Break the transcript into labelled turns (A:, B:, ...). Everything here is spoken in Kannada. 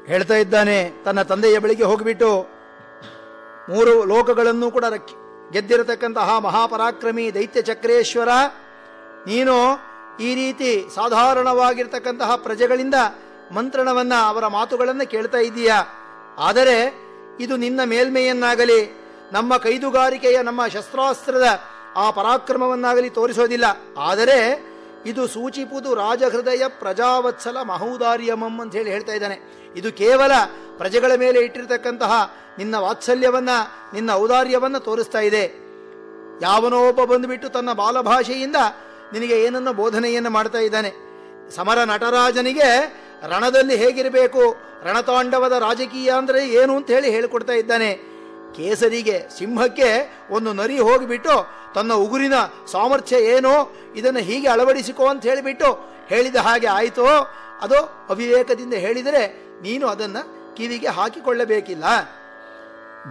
A: ಹೇಳ್ತಾ ಇದ್ದಾನೆ ತನ್ನ ತಂದೆಯ ಬಳಿಗೆ ಹೋಗಿಬಿಟ್ಟು ಮೂರು ಲೋಕಗಳನ್ನು ಕೂಡ ರಕ್ಕಿ ಗೆದ್ದಿರತಕ್ಕಂತಹ ಮಹಾಪರಾಕ್ರಮಿ ದೈತ್ಯ ಚಕ್ರೇಶ್ವರ ನೀನು ಈ ರೀತಿ ಸಾಧಾರಣವಾಗಿರ್ತಕ್ಕಂತಹ ಪ್ರಜೆಗಳಿಂದ ಮಂತ್ರಣವನ್ನ ಅವರ ಮಾತುಗಳನ್ನು ಕೇಳ್ತಾ ಇದ್ದೀಯಾ ಆದರೆ ಇದು ನಿನ್ನ ಮೇಲ್ಮೆಯನ್ನಾಗಲಿ ನಮ್ಮ ಕೈದುಗಾರಿಕೆಯ ನಮ್ಮ ಶಸ್ತ್ರಾಸ್ತ್ರದ ಆ ಪರಾಕ್ರಮವನ್ನಾಗಲಿ ತೋರಿಸೋದಿಲ್ಲ ಆದರೆ ಇದು ಸೂಚಿಪುದು ರಾಜಹೃದಯ ಪ್ರಜಾವತ್ಸಲ ಮಹೌದಾರ್ಯಮಂ ಅಂತ ಹೇಳಿ ಹೇಳ್ತಾ ಇದ್ದಾನೆ ಇದು ಕೇವಲ ಪ್ರಜೆಗಳ ಮೇಲೆ ಇಟ್ಟಿರ್ತಕ್ಕಂತಹ ನಿನ್ನ ವಾತ್ಸಲ್ಯವನ್ನ ನಿನ್ನ ಔದಾರ್ಯವನ್ನ ತೋರಿಸ್ತಾ ಇದೆ ಯಾವನೋ ಒಬ್ಬ ಬಂದುಬಿಟ್ಟು ತನ್ನ ಬಾಲಭಾಷೆಯಿಂದ ನಿನಗೆ ಏನನ್ನ ಬೋಧನೆಯನ್ನು ಮಾಡ್ತಾ ಇದ್ದಾನೆ ಸಮರ ನಟರಾಜನಿಗೆ ರಣದಲ್ಲಿ ಹೇಗಿರಬೇಕು ರಣತಾಂಡವದ ರಾಜಕೀಯ ಅಂದರೆ ಏನು ಅಂತ ಹೇಳಿ ಹೇಳಿಕೊಡ್ತಾ ಇದ್ದಾನೆ ಕೇಸರಿಗೆ ಸಿಂಹಕ್ಕೆ ಒಂದು ನರಿ ಹೋಗಿಬಿಟ್ಟು ತನ್ನ ಉಗುರಿನ ಸಾಮರ್ಥ್ಯ ಏನೋ ಇದನ್ನು ಹೀಗೆ ಅಳವಡಿಸಿಕೋ ಅಂತ ಹೇಳಿಬಿಟ್ಟು ಹೇಳಿದ ಹಾಗೆ ಆಯಿತೋ ಅದು ಅವಿವೇಕದಿಂದ ಹೇಳಿದರೆ ನೀನು ಅದನ್ನು ಕಿವಿಗೆ ಹಾಕಿಕೊಳ್ಳಬೇಕಿಲ್ಲ